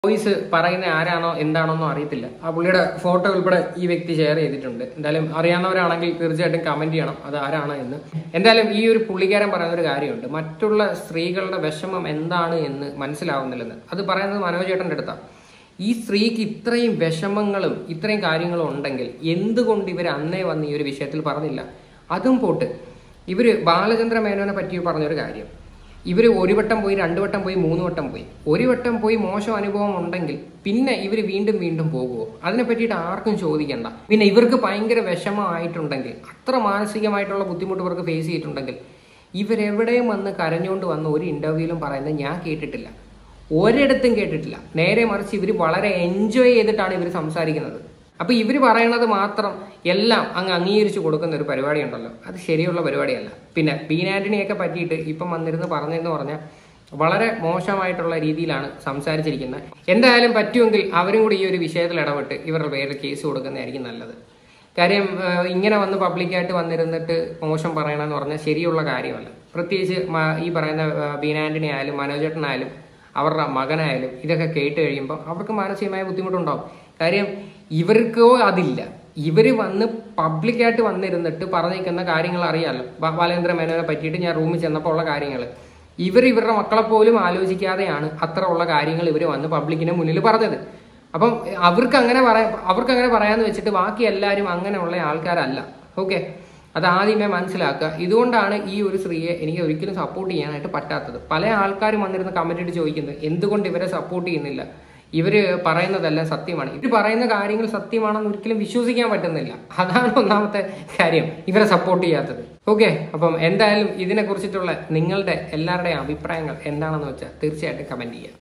voice പറയുന്ന ആരാണോ എന്താണോന്നും അറിയത്തില്ല ആ പുള്ളിയുടെ ഫോട്ടോ ഉൾപ്പെടെ ഈ വ്യക്തി ഷെയർ ചെയ്തിട്ടുണ്ട് എന്തായാലും അറിയാവുന്നവരാണെങ്കിൽ തീർച്ചയായിട്ടും കമന്റ് ചെയ്യണം അത് ആരാണ് എന്ന് എന്തായാലും ഈ ഒരു പുള്ളിക്കാരൻ പറയുന്ന ഒരു കാര്യമുണ്ട് മറ്റുള്ള സ്ത്രീകളുടെ വിഷമം എന്താണ് എന്ന് മനസ്സിലാവുന്നില്ലെന്ന് അത് പറയുന്നത് മനോജ് ചേട്ടൻ്റെ അടുത്താണ് ഈ സ്ത്രീക്ക് ഇത്രയും വിഷമങ്ങളും ഇത്രയും കാര്യങ്ങളും ഉണ്ടെങ്കിൽ എന്തുകൊണ്ട് ഇവർ അന്നേ വന്ന് ഈ ഒരു വിഷയത്തിൽ പറഞ്ഞില്ല അതും പോട്ട് ഇവര് ബാലചന്ദ്ര മേനോനെ പറ്റി പറഞ്ഞൊരു കാര്യം ഇവർ ഒരു വട്ടം പോയി രണ്ടു വട്ടം പോയി മൂന്ന് വട്ടം പോയി ഒരു വട്ടം പോയി മോശം അനുഭവം ഉണ്ടെങ്കിൽ പിന്നെ ഇവർ വീണ്ടും വീണ്ടും പോകുമോ അതിനെ പറ്റിയിട്ട് ആർക്കും ചോദിക്കണ്ട പിന്നെ ഇവർക്ക് ഭയങ്കര വിഷമമായിട്ടുണ്ടെങ്കിൽ അത്ര മാനസികമായിട്ടുള്ള ബുദ്ധിമുട്ട് ഇവർക്ക് ഫേസ് ചെയ്തിട്ടുണ്ടെങ്കിൽ ഇവരെവിടെയും വന്ന് കരഞ്ഞുകൊണ്ട് വന്ന് ഒരു ഇന്റർവ്യൂവിലും പറയുന്നത് ഞാൻ കേട്ടിട്ടില്ല ഒരിടത്തും കേട്ടിട്ടില്ല നേരെ മറിച്ച് ഇവർ വളരെ എൻജോയ് ചെയ്തിട്ടാണ് ഇവർ സംസാരിക്കുന്നത് അപ്പൊ ഇവർ പറയണത് മാത്രം എല്ലാം അങ്ങ് അംഗീകരിച്ചു കൊടുക്കുന്ന ഒരു പരിപാടി ഉണ്ടല്ലോ അത് ശരിയുള്ള പരിപാടിയല്ല പിന്നെ ബീൻ ആന്റണിയൊക്കെ പറ്റിയിട്ട് ഇപ്പം വന്നിരുന്ന് പറഞ്ഞതെന്ന് പറഞ്ഞാൽ വളരെ മോശമായിട്ടുള്ള രീതിയിലാണ് സംസാരിച്ചിരിക്കുന്നത് എന്തായാലും പറ്റുമെങ്കിൽ അവരും കൂടി ഈ ഒരു വിഷയത്തിൽ ഇടപെട്ട് ഇവരുടെ പേരിൽ കേസ് കൊടുക്കുന്നതായിരിക്കും നല്ലത് കാര്യം ഏഹ്, ഇങ്ങനെ വന്ന് പബ്ലിക്കായിട്ട് വന്നിരുന്നിട്ട് മോശം പറയണമെന്ന് പറഞ്ഞാൽ ശരിയുള്ള കാര്യമല്ല പ്രത്യേകിച്ച് മ- ഈ പറയുന്ന ഏഹ്, ബീന ആന്റണി ആയാലും മനോജേട്ടനായാലും അവരുടെ മകനായാലും ഇതൊക്കെ കേട്ട് കഴിയുമ്പോൾ അവർക്ക് മാനസികമായ ബുദ്ധിമുട്ടുണ്ടാവും കാര്യം ഇവർക്കോ അതില്ല ഇവര് വന്ന് പബ്ലിക്കായിട്ട് വന്നിരുന്നിട്ട് പറഞ്ഞിരിക്കുന്ന കാര്യങ്ങൾ അറിയാമല്ലോ ബ- ബാലേന്ദ്ര മേനോനെ പറ്റിയിട്ട് ഞാൻ റൂമിൽ ചെന്നപ്പോൾ ഉള്ള കാര്യങ്ങൾ ഇവർ ഇവരുടെ മക്കളെ പോലും ആലോചിക്കാതെയാണ് അത്ര ഉള്ള കാര്യങ്ങൾ ഇവർ വന്ന് പബ്ലിക്കിന് മുന്നിൽ പറഞ്ഞത് അപ്പം അവർക്ക് അങ്ങനെ പറയാ അവർക്ക് അങ്ങനെ പറയാന്ന് വെച്ചിട്ട് ബാക്കി എല്ലാവരും അങ്ങനെയുള്ള ആൾക്കാരല്ല ഓക്കെ അത് ആദ്യമേ മനസ്സിലാക്കുക ഇതുകൊണ്ടാണ് ഈ ഒരു സ്ത്രീയെ എനിക്ക് ഒരിക്കലും സപ്പോർട്ട് ചെയ്യാനായിട്ട് പറ്റാത്തത് പല ആൾക്കാരും വന്നിരുന്ന് കമന്റ് ഇട്ട് ചോദിക്കുന്നത് എന്തുകൊണ്ട് ഇവരെ സപ്പോർട്ട് ചെയ്യുന്നില്ല ഇവര് പറയുന്നതെല്ലാം സത്യമാണ് ഇവർ പറയുന്ന കാര്യങ്ങൾ സത്യമാണെന്ന് ഒരിക്കലും വിശ്വസിക്കാൻ പറ്റുന്നില്ല അതാണ് ഒന്നാമത്തെ കാര്യം ഇവരെ സപ്പോർട്ട് ചെയ്യാത്തത് ഓക്കെ അപ്പം എന്തായാലും ഇതിനെ കുറിച്ചിട്ടുള്ള നിങ്ങളുടെ എല്ലാവരുടെയും അഭിപ്രായങ്ങൾ എന്താണെന്ന് വെച്ചാൽ തീർച്ചയായിട്ടും കമന്റ് ചെയ്യുക